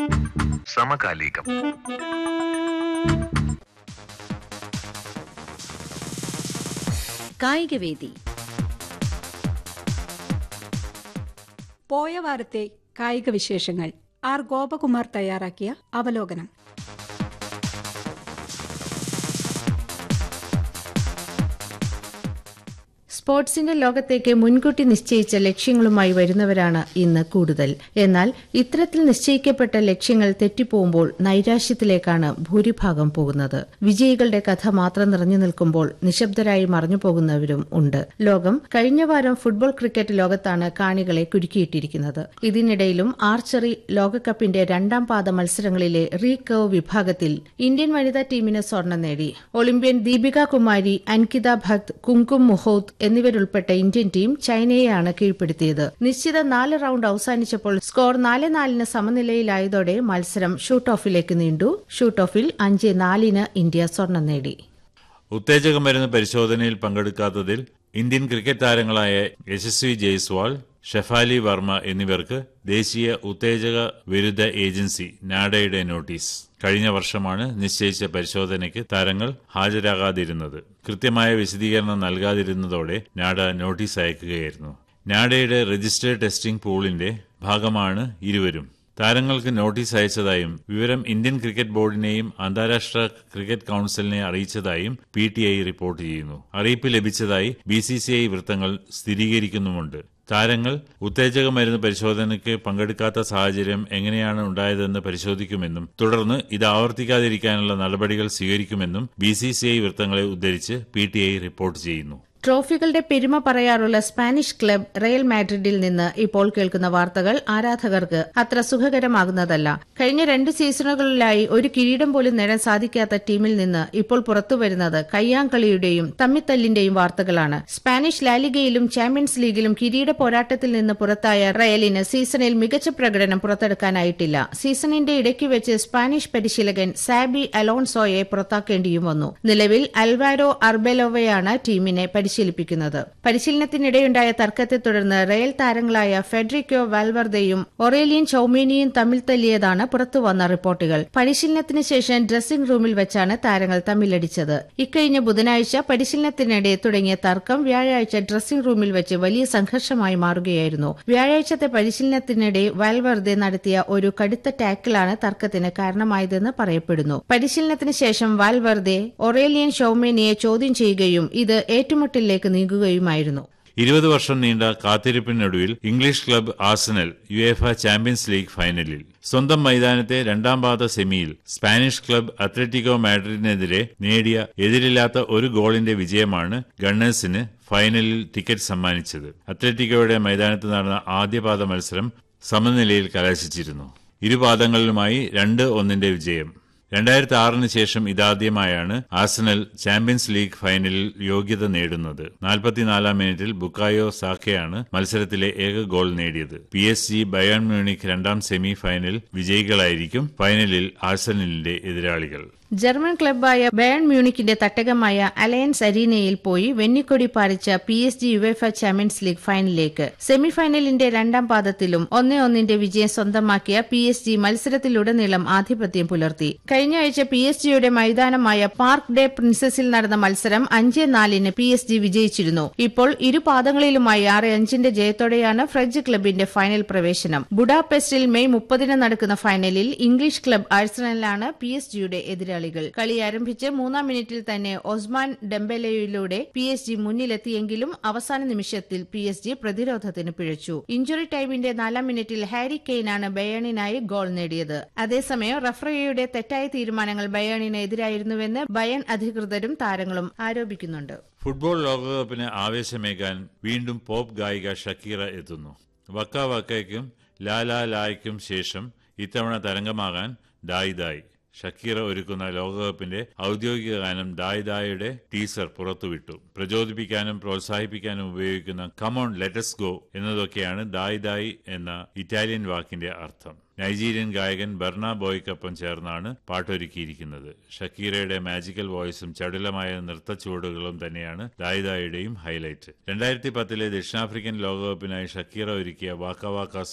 സമകാലികം കായികവേദി പോയ വാരത്തെ കായിക വിശേഷങ്ങൾ ആർ ഗോപകുമാർ തയ്യാറാക്കിയ അവലോകനം സ്പോർട്സിന്റെ ലോകത്തേക്ക് മുൻകൂട്ടി നിശ്ചയിച്ച ലക്ഷ്യങ്ങളുമായി വരുന്നവരാണ് ഇന്ന് കൂടുതൽ എന്നാൽ ഇത്തരത്തിൽ നിശ്ചയിക്കപ്പെട്ട ലക്ഷ്യങ്ങൾ തെറ്റിപ്പോകുമ്പോൾ നൈരാശ്യത്തിലേക്കാണ് ഭൂരിഭാഗം പോകുന്നത് വിജയികളുടെ കഥ മാത്രം നിറഞ്ഞു നിൽക്കുമ്പോൾ നിശബ്ദരായി മറഞ്ഞു പോകുന്നവരും ഉണ്ട് ലോകം കഴിഞ്ഞ വാരം ഫുട്ബോൾ ക്രിക്കറ്റ് ലോകത്താണ് കാണികളെ കുരുക്കിയിട്ടിരിക്കുന്നത് ഇതിനിടയിലും ആർച്ചറി ലോകകപ്പിന്റെ രണ്ടാം പാദ മത്സരങ്ങളിലെ റീകർവ് വിഭാഗത്തിൽ ഇന്ത്യൻ വനിതാ ടീമിന് സ്വർണം നേടി ഒളിമ്പ്യൻ ദീപിക കുമാരി അൻകിത ഭക്ത് കുങ്കും മുഹോത്ത് എന്നിവരുൾപ്പെട്ട ഇന്ത്യൻ ടീം ചൈനയെയാണ് കീഴ്പ്പെടുത്തിയത് നിശ്ചിത നാല് റൌണ്ട് അവസാനിച്ചപ്പോൾ സ്കോർ നാല് നാലിന് സമനിലയിലായതോടെ മത്സരം ഷൂട്ട് ഓഫിലേക്ക് നീണ്ടു ഷൂട്ട് ഓഫിൽ അഞ്ച് നാലിന് ഇന്ത്യ സ്വർണം നേടി ഉത്തേജക മരുന്ന് പരിശോധനയിൽ പങ്കെടുക്കാത്തതിൽ ഇന്ത്യൻ ക്രിക്കറ്റ് താരങ്ങളായ യശസ്വി ജയ്സ്വാൾ ഷെഫാലി വർമ്മ എന്നിവർക്ക് ദേശീയ ഉത്തേജക വിരുദ്ധ ഏജൻസി നാഡയുടെ നോട്ടീസ് കഴിഞ്ഞ വർഷമാണ് നിശ്ചയിച്ച പരിശോധനയ്ക്ക് താരങ്ങൾ ഹാജരാകാതിരുന്നത് കൃത്യമായ വിശദീകരണം നൽകാതിരുന്നതോടെ നാഡ നോട്ടീസ് അയക്കുകയായിരുന്നു നാഡയുടെ രജിസ്റ്റേർഡ് ടെസ്റ്റിംഗ് പൂളിന്റെ ഭാഗമാണ് ഇരുവരും താരങ്ങൾക്ക് നോട്ടീസ് അയച്ചതായും വിവരം ഇന്ത്യൻ ക്രിക്കറ്റ് ബോർഡിനെയും അന്താരാഷ്ട്ര ക്രിക്കറ്റ് കൌൺസിലിനെ അറിയിച്ചതായും പി ടി ഐ റിപ്പോർട്ട് ചെയ്യുന്നു അറിയിപ്പ് ലഭിച്ചതായി ബി സി സി ഐ വൃത്തങ്ങൾ സ്ഥിരീകരിക്കുന്നുമുണ്ട് താരങ്ങൾ ഉത്തേജക മരുന്ന് പരിശോധനയ്ക്ക് പങ്കെടുക്കാത്ത സാഹചര്യം എങ്ങനെയാണ് ഉണ്ടായതെന്ന് പരിശോധിക്കുമെന്നും തുടർന്ന് ഇത് ആവർത്തിക്കാതിരിക്കാനുള്ള നടപടികൾ സ്വീകരിക്കുമെന്നും ബി സി സി ഐ വൃത്തങ്ങളെ ഉദ്ധരിച്ച് പി ടി ഐ റിപ്പോർട്ട് ചെയ്യുന്നു ട്രോഫികളുടെ പെരുമ പറയാറുള്ള സ്പാനിഷ് ക്ലബ് റയൽ മാഡ്രിഡിൽ നിന്ന് ഇപ്പോൾ കേൾക്കുന്ന വാർത്തകൾ ആരാധകർക്ക് അത്ര സുഖകരമാകുന്നതല്ല കഴിഞ്ഞ രണ്ട് സീസണുകളിലായി ഒരു കിരീടം പോലും നേടാൻ സാധിക്കാത്ത ടീമിൽ നിന്ന് ഇപ്പോൾ പുറത്തുവരുന്നത് കയ്യാങ്കളിയുടെയും തമ്മിത്തല്ലിന്റെയും വാർത്തകളാണ് സ്പാനിഷ് ലാലിഗയിലും ചാമ്പ്യൻസ് ലീഗിലും കിരീട പോരാട്ടത്തിൽ നിന്ന് പുറത്തായ റയലിന് സീസണിൽ മികച്ച പ്രകടനം പുറത്തെടുക്കാനായിട്ടില്ല സീസണിന്റെ ഇടയ്ക്ക് വെച്ച് സ്പാനിഷ് പരിശീലകൻ സാബി അലോൺസോയെ പുറത്താക്കേണ്ടിയും വന്നു നിലവിൽ അൽവാരോ അർബെലോവയാണ് ടീമിനെ പരിശീലിപ്പിക്കുന്നത് പരിശീലനത്തിനിടെയുണ്ടായ തർക്കത്തെ തുടർന്ന് റയൽ താരങ്ങളായ ഫെഡറിക്കോ വാൽവർദയും ഒറേലിയൻ ചൌമേനിയും തമ്മിൽ തല്ലിയതാണ് പുറത്തുവന്ന റിപ്പോർട്ടുകൾ പരിശീലനത്തിന് ശേഷം ഡ്രസ്സിംഗ് റൂമിൽ വെച്ചാണ് താരങ്ങൾ തമ്മിലടിച്ചത് ഇക്കഴിഞ്ഞ ബുധനാഴ്ച പരിശീലനത്തിനിടെ തുടങ്ങിയ തർക്കം വ്യാഴാഴ്ച ഡ്രസ്സിംഗ് റൂമിൽ വെച്ച് വലിയ സംഘർഷമായി മാറുകയായിരുന്നു വ്യാഴാഴ്ചത്തെ പരിശീലനത്തിനിടെ വാൽവർദെ നടത്തിയ ഒരു കടുത്ത ടാക്കിളാണ് തർക്കത്തിന് കാരണമായതെന്ന് പറയപ്പെടുന്നു പരിശീലനത്തിന് ശേഷം വാൽവർദെ ഒറേലിയൻ ഷൌമേനിയെ ചോദ്യം ചെയ്യുകയും ഇത് ഏറ്റുമുട്ടലിലേക്ക് നീങ്ങുകയുമായിരുന്നു ഇരുപത് വർഷം നീണ്ട കാത്തിരിപ്പിനൊടുവിൽ English club Arsenal UEFA champions league ഫൈനലിൽ സ്വന്തം മൈതാനത്തെ രണ്ടാം പാദ സെമിയിൽ സ്പാനിഷ് ക്ലബ് അത്ലറ്റിക്കോ മാഡ്രിഡിനെതിരെ നേടിയ എതിരില്ലാത്ത ഒരു ഗോളിന്റെ വിജയമാണ് ഗണ്ണേഴ്സിന് ഫൈനലിൽ ടിക്കറ്റ് സമ്മാനിച്ചത് അത്ലറ്റിക്കോയുടെ മൈതാനത്ത് നടന്ന ആദ്യപാദ മത്സരം സമനിലയിൽ കലാശിച്ചിരുന്നു ഇരുപാദങ്ങളിലുമായി രണ്ട് ഒന്നിന്റെ വിജയം രണ്ടായിരത്തി ആറിന് ശേഷം ഇതാദ്യമായാണ് ആഴ്സണൽ ചാമ്പ്യൻസ് ലീഗ് ഫൈനലിൽ യോഗ്യത നേടുന്നത് നാൽപ്പത്തിനാലാം മിനിറ്റിൽ ബുക്കായോ സാക്കയാണ് മത്സരത്തിലെ ഏക ഗോൾ നേടിയത് P S G Bayern Munich രണ്ടാം സെമി ഫൈനൽ വിജയികളായിരിക്കും ഫൈനലിൽ ആഴ്സണലിന്റെ എതിരാളികൾ ജർമ്മൻ ക്ലബ്ബായ ബയൺ മ്യൂണിക്കിന്റെ തട്ടകമായ അലയൻസ് അരീനയിൽ പോയി വെന്നിക്കൊടി പാറിച്ച P S G UEFA champions league ഫൈനലിലേക്ക് സെമിഫൈനലിന്റെ രണ്ടാം പാദത്തിലും ഒന്നേ ഒന്നിന്റെ വിജയം സ്വന്തമാക്കിയ പി എസ് ജി മത്സരത്തിലുടനീളം ആധിപത്യം പുലർത്തി കഴിഞ്ഞ ആഴ്ച പി എസ് ജിയുടെ മൈതാനമായ പാർക്ക് ഡേ പ്രിൻസസിൽ നടന്ന മത്സരം അഞ്ച് നാലിന് പി എസ് ജി വിജയിച്ചിരുന്നു ഇപ്പോൾ ഇരു പാദങ്ങളിലുമായി ആറ് അഞ്ചിന്റെ ജയത്തോടെയാണ് ഫ്രഞ്ച് ക്ലബിന്റെ ഫൈനൽ പ്രവേശനം ബുഡാപെസ്റ്റിൽ മെയ് മുപ്പതിന് നടക്കുന്ന ഫൈനലിൽ ഇംഗ്ലീഷ് ക്ലബ് ആഴ്സണലാണ് പി എസ് ജിയുടെ എതിരാളികൾ കളി ആരംഭിച്ച് മൂന്നാം മിനിറ്റിൽ തന്നെ ഒസ്മാൻ ഡെംബെലയിലൂടെ പി എസ് ജി മുന്നിലെത്തിയെങ്കിലും അവസാന നിമിഷത്തിൽ പി എസ് ജി പ്രതിരോധത്തിന് പിഴച്ചു ഇഞ്ചുറി ടൈമിന്റെ നാലാം മിനിറ്റിൽ ഹാരി കെയ്നാണ് ബയേണിനായി ഗോൾ നേടിയത് അതേസമയം റഫറിയുടെ തെറ്റായ തീരുമാനങ്ങൾ ബയേണിന് എതിരായിരുന്നുവെന്ന് ബയൺ അധികൃതരും താരങ്ങളും ആരോപിക്കുന്നുണ്ട് ഫുട്ബോൾ ലോകകപ്പിന് ആവേശമേകാൻ വീണ്ടും പോപ്പ് ഗായിക ഷക്കീറ എത്തുന്നു വക്ക വക്കയ്ക്കും ലാലാ ലായ്ക്കും ശേഷം ഇത്തവണ തരംഗമാകാൻ ദായ് ദായ് ഷക്കീറ ഒരുക്കുന്ന ലോകകപ്പിന്റെ ഔദ്യോഗിക ഗാനം ദായ് ദായുടെ ടീസർ പുറത്തുവിട്ടു പ്രചോദിപ്പിക്കാനും പ്രോത്സാഹിപ്പിക്കാനും ഉപയോഗിക്കുന്ന കമോൺ ലെറ്റസ് ഗോ എന്നതൊക്കെയാണ് ദായ് ദായ് എന്ന ഇറ്റാലിയൻ വാക്കിന്റെ അർത്ഥം നൈജീരിയൻ ഗായകൻ ബർണ ബോയ്ക്കൊപ്പം ചേർന്നാണ് പാട്ടൊരുക്കിയിരിക്കുന്നത് ഷക്കീറയുടെ മാജിക്കൽ വോയിസും ചടുലമായ നൃത്ത ചുവടുകളും തന്നെയാണ് ദായിദായുടെയും ഹൈലൈറ്റ് രണ്ടായിരത്തി പത്തിലെ ദക്ഷിണാഫ്രിക്കൻ ലോകകപ്പിനായി ഷക്കീറ ഒരുക്കിയ വാക്ക വാക്ക